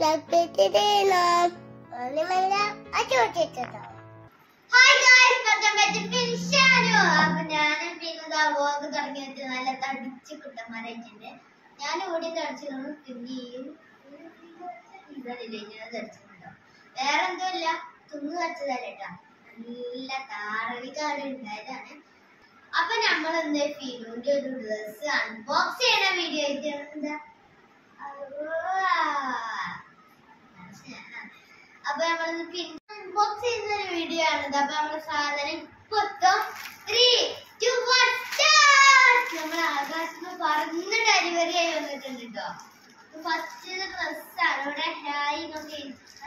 Hi guys welcome back to ഫിൻഷാനു അപ്പൊ ഞാൻ പിന്നെ വ്ലോഗ് തുടങ്ങി വെച്ച് നല്ല തടിച്ച് കുട്ടന്മാരായിട്ടുണ്ട് ഞാൻ ഓടി തടിച്ചിരുന്നു പിന്നെയും ഇതല്ലേ ഞാൻ തടിച്ചിട്ടുണ്ടോ വേറെ എന്തോ ഇല്ല തുന്നു തടിച്ചതല്ല കേട്ടോ നല്ല താറവിക്കാട് ഉണ്ടായതാണ് അപ്പൊ നമ്മൾ എന്താ ഫിനുവിന്റെ ഒരു ഡ്രസ് അൺബോക്സ് ചെയ്യണ വീഡിയോ ആയിട്ട് എന്താ അപ്പൊ നമ്മൾ പിന്നെ അൺബോക്സ് ചെയ്യുന്ന ഒരു വീഡിയോ ആണ് അപ്പൊ നമ്മള് സാധനം ഇപ്പൊ ത്രീ ടു വൺ നമ്മൾ ആകാശത്ത് പറന്ന് ഡെലിവറി ആയി വന്നിട്ടുണ്ട് കേട്ടോ ഫസ്റ്റ് ഡ്രസ്സാണ് ഇവിടെ ഹായ് നോക്കി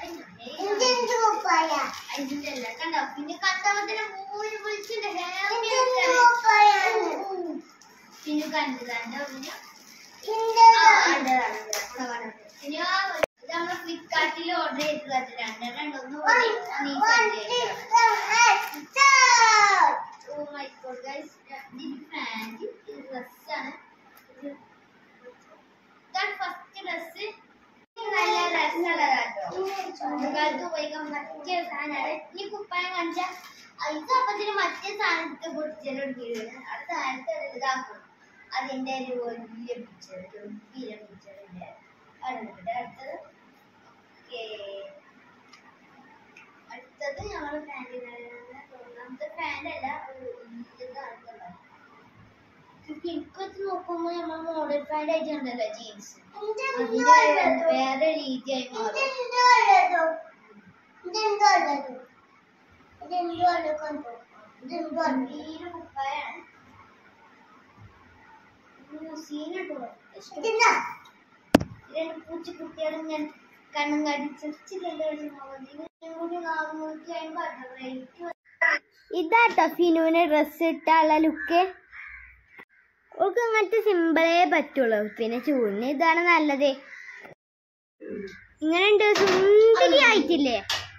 അതിന്റെ അല്ല കണ്ടോ പിന്നെ കണ്ടവത്തിന് മൂന്ന് വിളിച്ചിട്ട് ഹാപ്പി പിന്നെ കണ്ടു കണ്ടോ പിന്നെ പിന്നെ ഇത് നമ്മള് ഫ്ലിപ്കാർട്ടിൽ ഓർഡർ ചെയ്തത് രണ്ടെണ്ണം ഉണ്ട്. ഒന്ന് ഓടി, ഒന്ന് ഈ side lake. Oh my God, guys. ഇത് pant, ഇത് dress ആണ്. ഇത് ഇതാണ് first dress. ഇത് നല്ല രസമുള്ളതാട്ടോ. ചൂടുകാലത്ത് ഉപയോഗിക്കാൻ പറ്റിയ ഒരു സാധനമാണ്. ഈ കുപ്പായം കാണിച്ചാ ഇത് അപ്പത്തിന് മറ്റേ സാധനത്തെ പൊട്ടിച്ചെടുക്കുകയാണ് അടുത്ത കാലത്ത് ഇതാക്കും അതിന്റെ ഒരു വലിയ പിക്ചർ ഗംഭീര പിക്ചറിന്റെ അടുത്തത് അടുത്തത് Okay. അടുത്തത് ഞങ്ങൾ ഒന്നാമത്തെ ഫാൻ അല്ല ഒരു ഇതാണ് എനിക്കത് നോക്കുമ്പോ നമ്മൾ മോഡൽ പാൻറ് ആയിട്ടുണ്ടല്ലോ ജീൻസ് അതിന്റെ വേറെ രീതിയായി മാറും ഗംഭീര കുപ്പായാണ് സീനിട്ടോ രണ്ട് പൂച്ചക്കുട്ടികളും ഞാൻ കണ്ണും കടിച്ചു ഇതാട്ടോ ഫിനുവിന് ഡ്രസ് ഇട്ടുള്ള ലുക്ക് ഓൾക്ക് അങ്ങനത്തെ സിമ്പിളേ പറ്റുള്ളൂ പിന്നെ ചൂടിന് ഇതാണ് നല്ലത് ഇങ്ങനെ ഉണ്ട് സുന്ദരി ആയിട്ടില്ലേ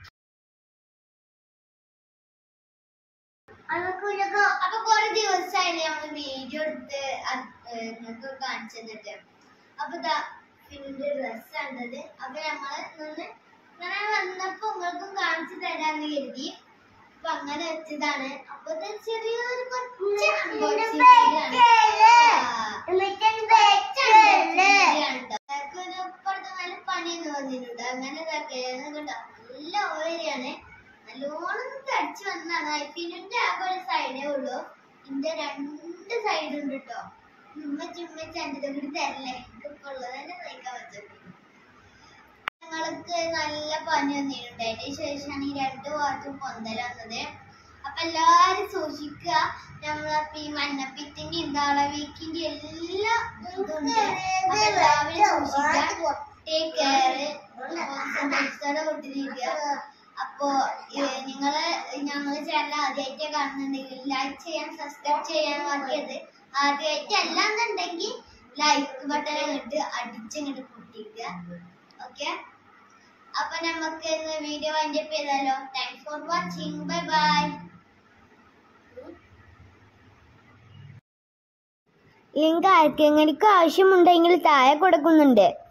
അപ്പൊ കൊറേ ദിവസമായില്ലേ നമ്മള് വീഡിയോ എടുത്ത് അത്, ഏർ, നിങ്ങൾക്ക് കാണിച്ചു തന്നിട്ട് അപ്പൊ ഇതാ പിന്നെ ഡ്രസ് കണ്ടത് അപ്പൊ നമ്മള് നിന്ന് ഇങ്ങനെ വന്നപ്പോ നിങ്ങൾക്കും കാണിച്ചു തരാന്ന് കരുതി അപ്പൊ അങ്ങനെ വെച്ചതാണ് അപ്പൊ ഇത് ചെറിയൊരു കൊച്ചു unboxing video ആണ്. ആ. ഒരു ഇപ്പുറത്ത് നല്ല പണിയൊന്നും വന്നിട്ടുണ്ട് അങ്ങനെ ഇതാക്കിയത് കണ്ടോ നല്ല ഓയിലാണ് നല്ലോണം തടിച്ചു വന്നതാണ് ഐഫിനിന്റെ ആകെ ഒരു സൈഡേ ഉള്ളൂ ഇതിന്റെ രണ്ട് സൈഡ് ഉണ്ട് കേട്ടോ ഉമ്മച്ചി ഉമ്മച്ചി എന്റെ കൂടി തരല്ലേ ഇപ്പൊ ഉള്ളത് തന്നെ കഴിക്കാൻ പറ്റും ഞങ്ങൾക്ക് നല്ല പനി വന്നിട്ടുണ്ട് അതിന് ശേഷമാണ് ഈ രണ്ട് ഭാഗത്തും പൊന്തൽ വന്നത് അപ്പൊ എല്ലാരും സൂക്ഷിക്കുക നമ്മളപ്പോ ഈ മഞ്ഞപ്പിത്തിന്റെ താളവീക്കിന്റെ എല്ലാ ഇതുണ്ട് അപ്പൊ എല്ലാവരും സൂക്ഷിക്കുക ടേക്ക് കെയർ കൊണ്ടിരിക്കുക അപ്പോ ഏഹ്, നിങ്ങള് ഞങ്ങള് ചാനൽ ആദ്യമായിട്ട് കാണുന്നുണ്ടെങ്കിൽ ലൈക്ക് ചെയ്യാൻ സബ്സ്ക്രൈബ് ചെയ്യാൻ മറക്കരുത് ആദ്യമായിട്ട് അല്ലാന്നുണ്ടെങ്കിൽ ലൈക്ക് ബട്ടൺ ഇങ്ങോട്ട് അടിച്ചിങ്ങോട്ട് പൊട്ടിക്കുക ഓക്കെ അപ്പൊ നമുക്ക് ഇന്ന് വീഡിയോ വൈൻഡപ്പ് ചെയ്താലോ thanks for watching bye bye link ആർക്കെങ്കിലും ആവശ്യമുണ്ടെങ്കിൽ താഴെ കൊടുക്കുന്നുണ്ട്